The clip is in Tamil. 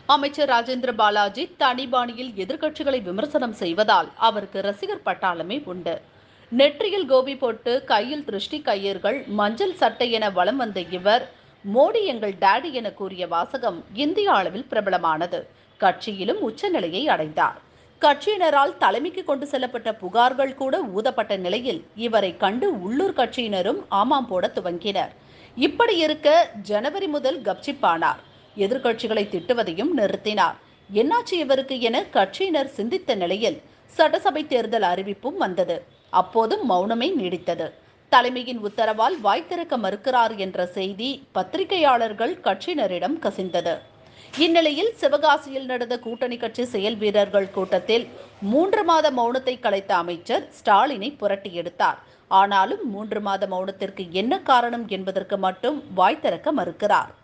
அமைச்சர் ராஜேந்திர பாலாஜி தனிபாணியில் எதிர்க்கட்சிகளை விமர்சனம் செய்வதால் அவருக்கு ரசிகர் பட்டாளமே உண்டு நெற்றியில் கோபி போட்டு கையில் திருஷ்டி கையர்கள் மஞ்சள் சட்டை என வலம் வந்த இவர் மோடி எங்கள் டாடி என கூறிய வாசகம் இந்திய அளவில் பிரபலமானது கட்சியிலும் உச்சநிலையை அடைந்தார் கட்சியினரால் தலைமைக்கு கொண்டு செல்லப்பட்ட புகார்கள் கூட ஊதப்பட்ட நிலையில் இவரை கண்டு உள்ளூர் கட்சியினரும் ஆமாம் போட துவங்கினர் இப்படி இருக்க ஜனவரி முதல் கப்சிப்பானார் எதிர்க்கட்சிகளை திட்டுவதையும் நிறுத்தினார் என்னாச்சு இவருக்கு என கட்சியினர் சிந்தித்த நிலையில் சட்டசபை தேர்தல் அறிவிப்பும் வந்தது அப்போதும் மௌனமே நீடித்தது தலைமையின் உத்தரவால் வாய் திறக்க மறுக்கிறார் என்ற செய்தி பத்திரிகையாளர்கள் கட்சியினரிடம் கசிந்தது இந்நிலையில் சிவகாசியில் நடந்த கூட்டணி கட்சி செயல் வீரர்கள் கூட்டத்தில் மூன்று மாத மௌனத்தை கலைத்த அமைச்சர் ஸ்டாலினை புரட்டி எடுத்தார் ஆனாலும் மூன்று மாத மௌனத்திற்கு என்ன காரணம் என்பதற்கு மட்டும் வாய் திறக்க மறுக்கிறார்